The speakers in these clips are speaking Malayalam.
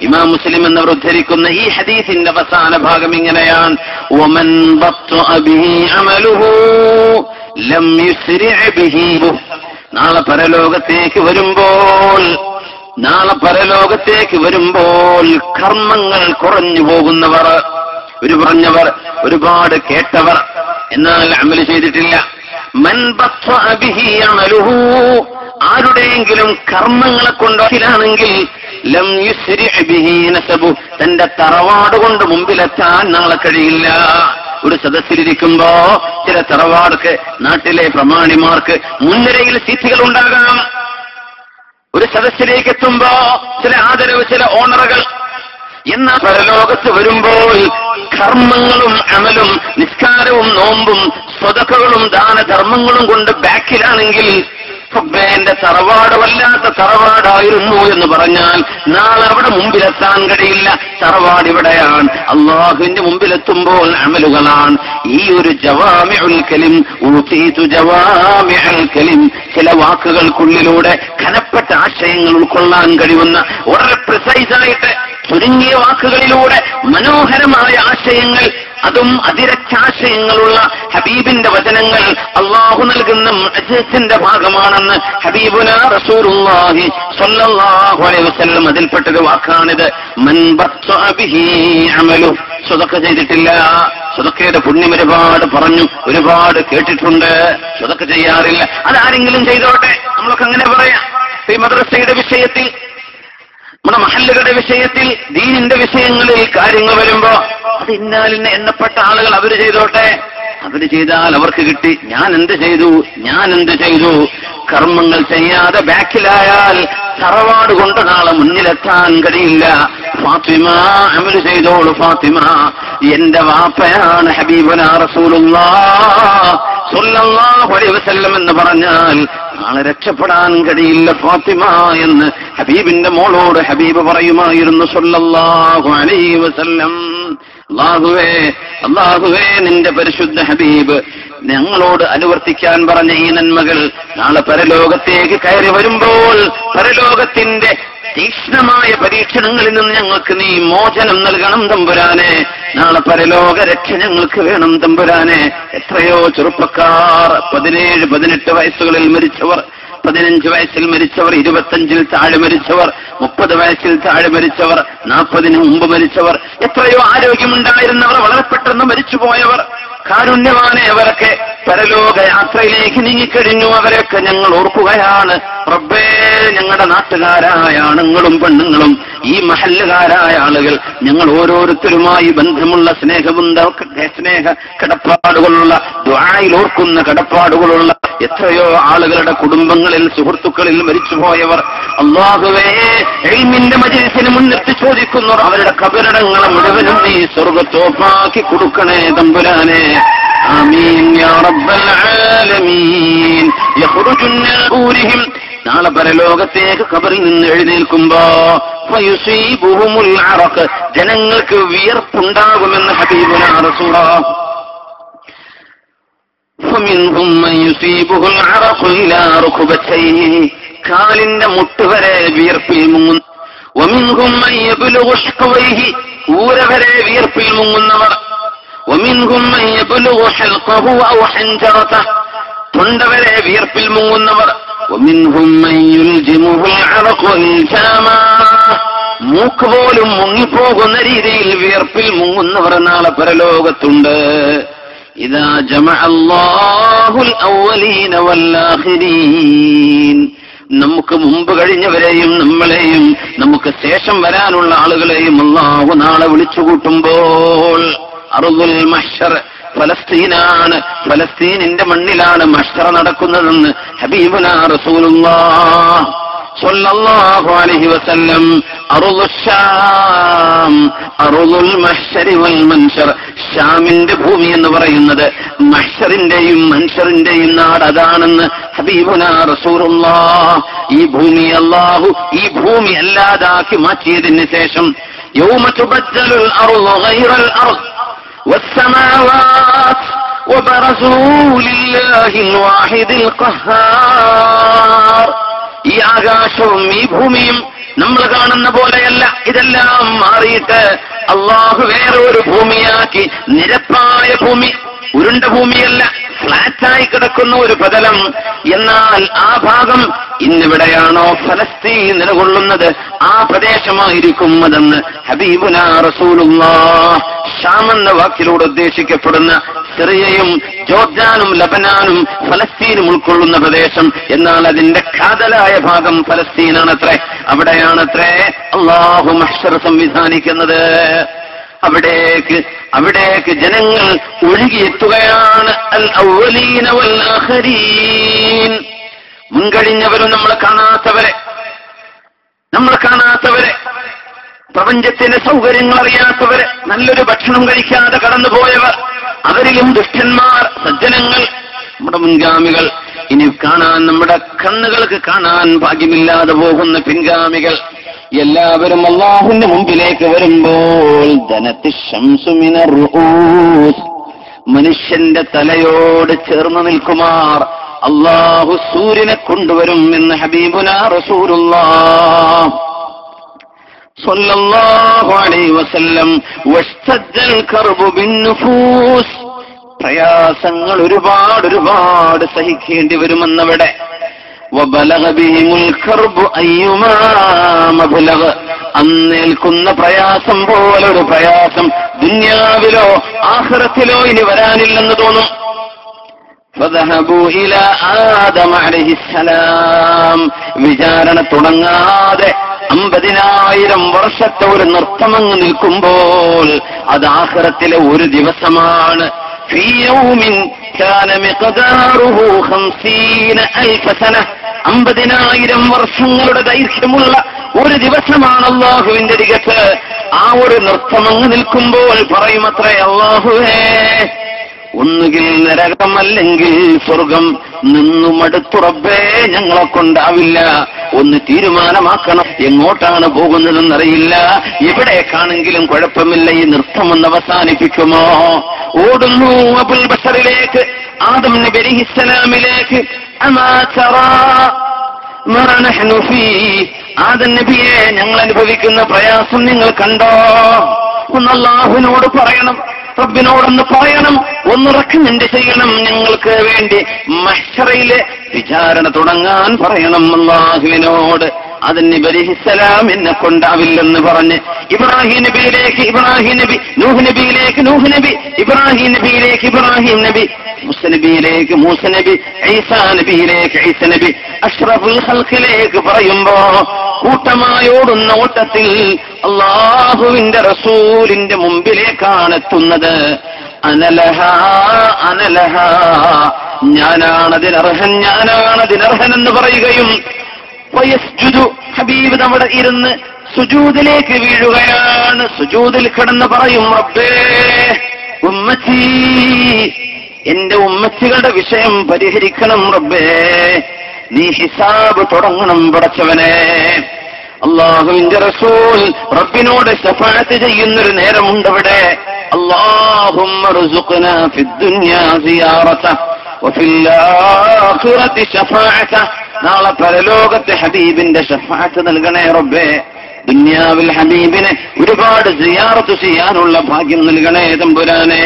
ഇമാം മുസ്ലിം എന്നവർ ഉദ്ധരിക്കുന്ന ഈ ഹദീസിന്റെ അവസാന ഭാഗം ഇങ്ങനെയാണ് ഒമൻ ബത്വഅ ബിഹി അമലുഹു ലം യുസ്രിഅ ബിഹി നാളെ പരലോകത്തേക്ക് വരുമ്പോൾ നാളെ പരലോകത്തേക്ക് വരുമ്പോൾ കർമ്മങ്ങൾ കുറഞ്ഞു പോകുന്നവർ ഒരു പറഞ്ഞവർ ഒരുപാട് കേട്ടവർ എന്നാൽ അമല് ചെയ്തിട്ടില്ല മൻ ബത്വഅ ബിഹി അമലുഹു ആരുടെയെങ്കിലും കർമ്മങ്ങളെ കൊണ്ടൊക്കിലാണെങ്കിൽ ലം യുസ്രി ബിഹി നസബു തന്റെ തറവാട് കൊണ്ട് മുമ്പിലെത്താൻ നാളെ കഴിയില്ല ഒരു സദസ്സിലിരിക്കുമ്പോ ചില തറവാടൊക്കെ നാട്ടിലെ പ്രമാണിമാർക്ക് മുൻനിരയിൽ സീറ്റുകൾ ഉണ്ടാകാം ഒരു സദസ്സിലേക്ക് എത്തുമ്പോ ചില ആദരവ് ചില ഓണറുകൾ എന്ന പരലോകത്ത് വരുമ്പോൾ കർമ്മങ്ങളും അമലും നിസ്കാരവും നോമ്പും സ്വതക്കകളും ദാനധർമ്മങ്ങളും കൊണ്ട് ബാക്കിലാണെങ്കിൽ റബ്ബേ, എന്റെ തറവാട് വല്ലാത്ത തറവാടായിരുന്നു എന്ന് പറഞ്ഞാൽ നാളെ അവിടെ മുമ്പിലെത്താൻ കഴിയില്ല തറവാട് ഇവിടെയാണ് അള്ളാഹുവിന്റെ മുമ്പിലെത്തുമ്പോൾ അമലുകളാണ് ഈ ഒരു ജവാമിഉൽ കലിം ഊതീതു ജവാമിഉൽ കലിം ചില വാക്കുകൾക്കുള്ളിലൂടെ കനപ്പെട്ട ആശയങ്ങൾ ഉൾക്കൊള്ളാൻ കഴിയുന്ന വളരെ പ്രിസൈസ് ആയിട്ട് ചുരുങ്ങിയ വാക്കുകളിലൂടെ മനോഹരമായ ആശയങ്ങൾ അതും അതിരച്ചാശയങ്ങളുള്ള ഹബീബിന്റെ വചനങ്ങൾ അള്ളാഹു നൽകുന്ന മജസിന്റെ ഭാഗമാണെന്ന് ഹബീബുന റസൂലുള്ളാഹി സ്വല്ലല്ലാഹു അലൈഹി വസല്ലം അതിൽപ്പെട്ടൊരു വാക്കാണിത് മൻ ബത്വഅ ബിഹി അമലു സ്വതക്ക ചെയ്തിട്ടില്ല സ്വതക്കയുടെ പുണ്യം ഒരുപാട് പറഞ്ഞു ഒരുപാട് കേട്ടിട്ടുണ്ട് സ്വതക്ക ചെയ്യാറില്ല അതാരെങ്കിലും ചെയ്തോട്ടെ നമ്മളൊക്കെ അങ്ങനെ പറയാം ഈ മദ്രസയുടെ വിഷയത്തിൽ നമ്മുടെ മഹല്ലുകളുടെ വിഷയത്തിൽ ദീനിന്റെ വിഷയങ്ങളിൽ കാര്യങ്ങൾ വരുമ്പോ അത് ഇന്നാലിന് എണ്ണപ്പെട്ട ആളുകൾ അവര് ചെയ്തോട്ടെ അവര് ചെയ്താൽ അവർക്ക് കിട്ടി ഞാൻ എന്ത് ചെയ്തു ഞാൻ എന്ത് ചെയ്തു കർമ്മങ്ങൾ ചെയ്യാതെ ബാക്കിലായാൽ തറവാട് കൊണ്ട് നാളെ മുന്നിലെത്താൻ കഴിയില്ല ഫാത്തിമ അമല് ചെയ്തോളൂ ഫാത്തിമ എന്റെ വാപ്പയാണ് ഹബീബുന റസൂലുള്ളാഹ് അലൈഹി വസല്ലം എന്ന് പറഞ്ഞാൽ നാളെ രക്ഷപ്പെടാൻ കഴിയില്ല ഫാത്തിമ എന്ന് ഹബീബിന്റെ മോളോട് ഹബീബ് പറയുമായിരുന്നു സല്ലല്ലാഹു അലൈഹി വസല്ലം അള്ളാഹുവേ അള്ളാഹുവേ നിന്റെ പരിശുദ്ധ ഹബീബ് ഞങ്ങളോട് അനുവർത്തിക്കാൻ പറഞ്ഞ ഈ നന്മകൾ നാളെ പരലോകത്തേക്ക് കയറി വരുമ്പോൾ പരലോകത്തിന്റെ തീക്ഷ്ണമായ പരീക്ഷണങ്ങളിൽ നിന്ന് ഞങ്ങൾക്ക് നീ മോചനം നൽകണം തമ്പുരാനെ നാളെ പരലോക രക്ഷ ഞങ്ങൾക്ക് വേണം തമ്പുരാനെ എത്രയോ ചെറുപ്പക്കാർ പതിനേഴ് പതിനെട്ട് വയസ്സുകളിൽ മരിച്ചവർ പതിനഞ്ച് വയസ്സിൽ മരിച്ചവർ ഇരുപത്തഞ്ചിൽ താഴെ മരിച്ചവർ മുപ്പത് വയസ്സിൽ താഴെ മരിച്ചവർ നാൽപ്പതിന് മുമ്പ് മരിച്ചവർ എത്രയോ ആരോഗ്യമുണ്ടായിരുന്നവർ വളരെ പെട്ടെന്ന് മരിച്ചുപോയവർ കാരുണ്യവാനെ അവരൊക്കെ പരലോക യാത്രയിലേക്ക് നീങ്ങിക്കഴിഞ്ഞു അവരെയൊക്കെ ഞങ്ങൾ ഓർക്കുകയാണ് റബ്ബേ ഞങ്ങളുടെ നാട്ടുകാരായ ആണുങ്ങളും പെണ്ണുങ്ങളും ഈ മഹല്ലുകാരായ ആളുകൾ ഞങ്ങൾ ഓരോരുത്തരുമായി ബന്ധമുള്ള സ്നേഹബന്ധ സ്നേഹ കടപ്പാടുകളുള്ള ദ്വായിൽ ഓർക്കുന്ന കടപ്പാടുകളുള്ള എത്രയോ ആളുകളുടെ കുടുംബങ്ങളിൽ സുഹൃത്തുക്കളിൽ മരിച്ചുപോയവർ അള്ളാഹുവേ എൽമിന്റെ മജിലിസിന് മുൻനിർത്തി ചോദിക്കുന്നു അവരുടെ കബരിടങ്ങളെ മുഴുവനും നീ സ്വർഗത്തോപ്പാക്കി കൊടുക്കണേ തമ്പുരാനെ ആമീൻ യാ റബ്ബൽ ആലമീൻ യഖ്റുജു മിൻ ഖൂരിഹിം നാളെ പരലോകത്തേക്ക് കബറിൽ നിന്ന് എഴുന്നേൽക്കുമ്പോ ഫയുസീബുഹുമുൽ അറഖ് ജനങ്ങൾക്ക് വിയർപ്പുണ്ടാകുമെന്ന് ഹബീബുന റസൂലുള്ളാഹ് فمنهم من يصيبه العرق إلى ركبتيه കാലിന്റെ മുട്ടുവരെ വിയർപ്പിൽ മുങ്ങുന്നു ومنهم من يبلغ شقويه ഊര വരെ വിയർപ്പിൽ മുങ്ങുന്നവർ ومنهم من يبلغ حلقه أو حنجرته തൊണ്ട വരെ വിയർപ്പിൽ മുങ്ങുന്നവർ ومنهم من يلجمه العرق إلجاما മൂക്ക് പോലും മുങ്ങിപ്പോകുന്ന രീതിയിൽ വിയർപ്പിൽ മുങ്ങുന്നവർ നാളെ പരലോകത്തുണ്ട് إذا جمع الله الأولين والآخرين നമുക്ക് മുമ്പ് കഴിഞ്ഞവരെയും നമ്മളെയും നമുക്ക് ശേഷം വരാനുള്ള ആളുകളെയും അള്ളാഹു നാളെ വിളിച്ചു കൂട്ടുമ്പോൾ അറുതുൽ മഷർ ഫലസ്തീനാണ് ഫലസ്തീനിന്റെ മണ്ണിലാണ് മഷറ നടക്കുന്നതെന്ന് ഹബീബുന റസൂലുള്ളാഹ് സ്വല്ലല്ലാഹു അലൈഹി വസല്ലം അറുദു ഷാം അറുദുൽ മഹ്ശരി വൽ മൻശർ ഷാമിന്റെ ഭൂമി എന്ന് പറയുന്നത് മഹ്ശറിന്റെയും മൻഷറിന്റെയും നാട് അതാണെന്ന് ഹബീബുന റസൂലുള്ളാഹ് ഈ ഭൂമി അല്ലാഹു ഈ ഭൂമി അല്ലാതാക്കി മാറ്റിയതിന് ശേഷം യൗമ തുബദ്ദലുൽ അർളു ഗൈറൽ അർള് والسماوات وبرزوا لله الواحد القهار ഈ ആകാശവും ഈ ഭൂമിയും നമ്മൾ കാണുന്ന പോലെയല്ല ഇതെല്ലാം മാറിയിട്ട് അള്ളാഹു വേറെ ഒരു ഭൂമിയാക്കി നിരപ്പായ ഭൂമി ഉരുണ്ട ഭൂമിയല്ല ഫ്ലാറ്റായി കിടക്കുന്ന ഒരു പ്രതലം എന്നാൽ ആ ഭാഗം ഇന്നിവിടെയാണോ ഫലസ്തീൻ നിലകൊള്ളുന്നത് ആ പ്രദേശമായിരിക്കും അതെന്ന് ഹബീബുന റസൂലുള്ളാ ഷാം എന്ന വാക്കിലൂടെ ഉദ്ദേശിക്കപ്പെടുന്ന സിറിയയും ജോർജാനും ലബനാനും ഫലസ്തീനും ഉൾക്കൊള്ളുന്ന പ്രദേശം എന്നാൽ അതിന്റെ കാതലായ ഭാഗം ഫലസ്തീനാണത്രേ അവിടെയാണത്രേ അള്ളാഹു മഹ്ഷർ സംവിധാനിക്കുന്നത് അവിടേക്ക് അവിടേക്ക് ജനങ്ങൾ ഒഴുകിയെത്തുകയാണ് അൽ അവലീന വൽ ആഖരീൻ മുൻകഴിഞ്ഞവരും നമ്മൾ കാണാത്തവരെ നമ്മൾ കാണാത്തവരെ പ്രപഞ്ചത്തിന്റെ സൗകര്യങ്ങൾ അറിയാത്തവര് നല്ലൊരു ഭക്ഷണം കഴിക്കാതെ കടന്നുപോയവർ അവരിലും ദുഷ്ടന്മാർ സജ്ജനങ്ങൾ നമ്മുടെ മുൻഗാമികൾ ഇനി കാണാൻ നമ്മുടെ കണ്ണുകൾക്ക് കാണാൻ ഭാഗ്യമില്ലാതെ പോകുന്ന പിൻഗാമികൾ എല്ലാവരും അള്ളാഹുവിന്റെ മുമ്പിലേക്ക് വരുമ്പോൾ ധനത്തി ശംസുമിന മനുഷ്യന്റെ തലയോട് ചേർന്ന് നിൽക്കുമാർ അള്ളാഹു സൂര്യനെ കൊണ്ടുവരും എന്ന് ഹബീബുന റസൂലുള്ളാഹ് സല്ലല്ലാഹു അലൈഹി വസല്ലം വസ്തദ്ദൽ കർബു ബിന്നുഫൂസ് പ്രയാസങ്ങൾ ഒരുപാട് ഒരുപാട് സഹിക്കേണ്ടി വരുമെന്നവിടെ وبلغ بهم الكرب أيما مبلغ അന്നേൽക്കുന്ന പ്രയാസം പോലൊരു പ്രയാസം ദുന്യാവിലോ ആഹ്റത്തിലോ ഇനി വരാനില്ലെന്ന് തോന്നും فذهبوا إلى آدم عليه السلام വിചാരണ തുടങ്ങാതെ അമ്പതിനായിരം വർഷത്തെ ഒരു നൃത്തമങ്ങ് നിൽക്കുമ്പോൾ അത് ആഹ്റത്തിലെ ഒരു ദിവസമാണ് في يوم كان مقداره خمسين ألف سنة അമ്പതിനായിരം വർഷങ്ങളുടെ ദൈർഘ്യമുള്ള ഒരു ദിവസമാണ് അള്ളാഹുവിന്റെ അരികത്ത് ആ ഒരു നൃത്തമങ്ങ് നിൽക്കുമ്പോൾ പറയുമത്രേ അള്ളാഹുവേ ഒന്നുകിൽ നരകം അല്ലെങ്കിൽ സ്വർഗം നിന്നു മടുത്തുറബേ ഞങ്ങളെ കൊണ്ടാവില്ല ഒന്ന് തീരുമാനമാക്കണം എങ്ങോട്ടാണ് പോകുന്നതെന്നറിയില്ല എവിടേക്കാണെങ്കിലും കുഴപ്പമില്ല ഈ നൃത്തം ഒന്ന് അവസാനിപ്പിക്കുമോ ഓടുന്നു അബുൽ ബഷറിലേക്ക് ആദം നബി അലിഹിസ്സലാമിലേക്ക് അമാ തറാ മാ നഹ്നു ഫീ. ആദം നബിയെ ഞങ്ങൾ അനുഭവിക്കുന്ന പ്രയാസം നിങ്ങൾ കണ്ടോ ഒന്ന് അള്ളാഹുവിനോട് പറയണം റബ്ബിനോടൊന്ന് പറയണം ഒന്ന് റെക്കമെൻഡ് ചെയ്യണം ഞങ്ങൾക്ക് വേണ്ടി മഹ്ഷറയിലെ വിചാരണ തുടങ്ങാൻ പറയണം അള്ളാഹുവിനോട് അതിന് ബലിഹിസലാം എന്നെ കൊണ്ടാവില്ലെന്ന് പറഞ്ഞ് ഇബ്രാഹിം നബിയിലേക്ക് ഇബ്രാഹിം നബി നൂഹ് നബിയിലേക്ക് നൂഹ് നബി ഇബ്രാഹിം നബിയിലേക്ക് ഇബ്രാഹിം നബി മുസ നബിയിലേക്ക് മൂസ നബി ഈസാ നബിയിലേക്ക് ഈസ നബി അഷ്റഫുൽ ഹൽക്കിലേക്ക് പറയുമ്പോ കൂട്ടമായി ഓടുന്ന ഓട്ടത്തിൽ അള്ളാഹുവിന്റെ റസൂലിന്റെ മുമ്പിലേക്കാണ് എത്തുന്നത് അനലഹ അനലഹ ഞാനാണതിനർഹൻ ഞാനാണതിനർഹൻ എന്ന് പറയുകയും വയസ്ജുദു ഹബീബ് നമ്മുടെ ഇരുന്ന് സുജൂദിലേക്ക് വീഴുകയാണ് സുജൂദിൽ കിടന്ന് പറയും റബ്ബേ ഉമ്മച്ചി എന്റെ ഉമ്മച്ചികളുടെ വിഷയം പരിഹരിക്കണം റബ്ബേ നീ ഹിസാബ് തുടങ്ങണം പടച്ചവനെ അള്ളാഹുവിന്റെ റസൂൽ റബ്ബിനോട് ശഫാത്ത് ചെയ്യുന്നൊരു നേരമുണ്ടവിടെ اللهم ارزقنا في الدنيا زيارته وفي الآخرة شفاعته നാളെ പരലോകത്തെ ഹബീബിന്റെ ഷഫാത്ത് നൽകണേ റബ്ബേ ദുന്യാവിൽ ഹബീബിനെ ഒരുപാട് സിയാറത്ത് ചെയ്യാനുള്ള ഭാഗ്യം നൽകണേ തമ്പുരാനേ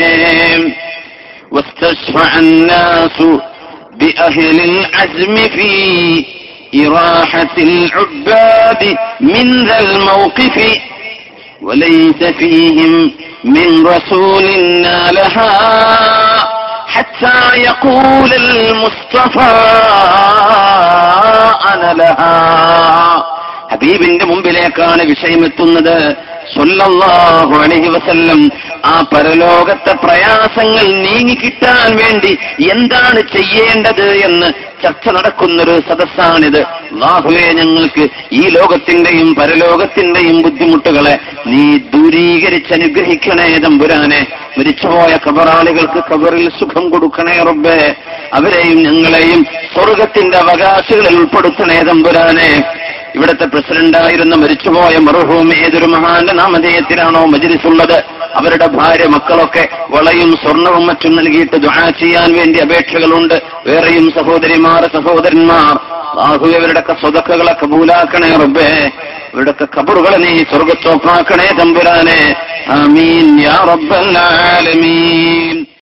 واستشفع الناس بأهل العزم في إراحة العباد من ذا الموقف وليس فيهم من رسول نالها حتى يقول المصطفى أنا لها ഹബീബിന്റെ മുമ്പിലേക്കാണ് വിഷയമെത്തുന്നത് സൊല്ലാഹു അലഹി വസല്ലം ആ പരലോകത്തെ പ്രയാസങ്ങൾ നീങ്ങിക്കിട്ടാൻ വേണ്ടി എന്താണ് ചെയ്യേണ്ടത് എന്ന് ചർച്ച നടക്കുന്നൊരു സദസ്സാണിത് അള്ളാഹുവെ ഞങ്ങൾക്ക് ഈ ലോകത്തിന്റെയും പരലോകത്തിന്റെയും ബുദ്ധിമുട്ടുകളെ നീ ദൂരീകരിച്ച് അനുഗ്രഹിക്കണേ തമ്പുരാനെ മരിച്ചുപോയ കബറാളികൾക്ക് കബറിൽ സുഖം കൊടുക്കണേ റബ്ബേ അവരെയും ഞങ്ങളെയും സ്വർഗത്തിന്റെ അവകാശികളിൽ ഉൾപ്പെടുത്തണേ തമ്പുരാനെ ഇവിടുത്തെ പ്രസിഡന്റായിരുന്ന മരിച്ചുപോയ മറുഹൂം ഏതൊരു മഹാന്റെ നാമധേയത്തിലാണോ മജിലിസുള്ളത് അവരുടെ ഭാര്യ മക്കളൊക്കെ വളയും സ്വർണവും മറ്റും നൽകിയിട്ട് ദുആ ചെയ്യാൻ വേണ്ടി അപേക്ഷകളുണ്ട് വേറെയും സഹോദരിമാർ സഹോദരന്മാർ ബാഹു ഇവരുടെയൊക്കെ സ്വതക്കുകളെ കബൂലാക്കണേ റബ്ബേ ഇവരുടെയൊക്കെ കബറുകളെ നീ സ്വർഗത്തോപ്പാക്കണേ തമ്പുരാനെ ആമീൻ യാ റബ്ബൽ ആലമീൻ